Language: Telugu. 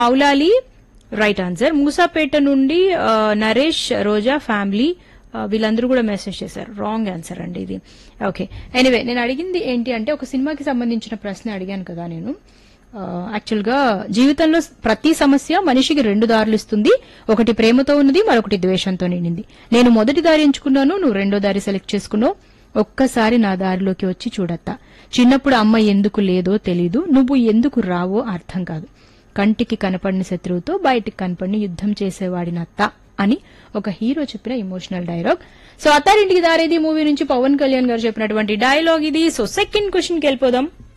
మౌలాలి రైట్ ఆన్సర్ మూసాపేట నుండి ఆ, నరేష్ రోజా ఫ్యామిలీ ఆ, వీళ్ళందరూ కూడా మెసేజ్ చేశారు రాంగ్ ఆన్సర్ అండి ఇది ఓకే ఎనీవే నేను అడిగింది ఏంటి అంటే ఒక సినిమాకి సంబంధించిన ప్రశ్న అడిగాను కదా నేను యాక్చువల్ గా జీవితంలో ప్రతి సమస్య మనిషికి రెండు దారులు ఇస్తుంది ఒకటి ప్రేమతో ఉన్నది మరొకటి ద్వేషంతో నిండింది నేను మొదటి దారి ఎంచుకున్నాను నువ్వు రెండో దారి సెలెక్ట్ చేసుకున్నావు ఒక్కసారి నా దారిలోకి వచ్చి చూడత్తా చిన్నప్పుడు అమ్మ ఎందుకు లేదో తెలీదు నువ్వు ఎందుకు రావో అర్థం కాదు కంటికి కనపడిన శత్రువుతో బయటికి కనపడిన యుద్ధం చేసేవాడినత్త అని ఒక హీరో చెప్పిన ఇమోషనల్ డైలాగ్ సో అత్తారింటికి దారేది మూవీ నుంచి పవన్ కళ్యాణ్ గారు చెప్పినటువంటి డైలాగ్ ఇది సో సెకండ్ క్వశ్చన్కి వెళ్ళిపోదాం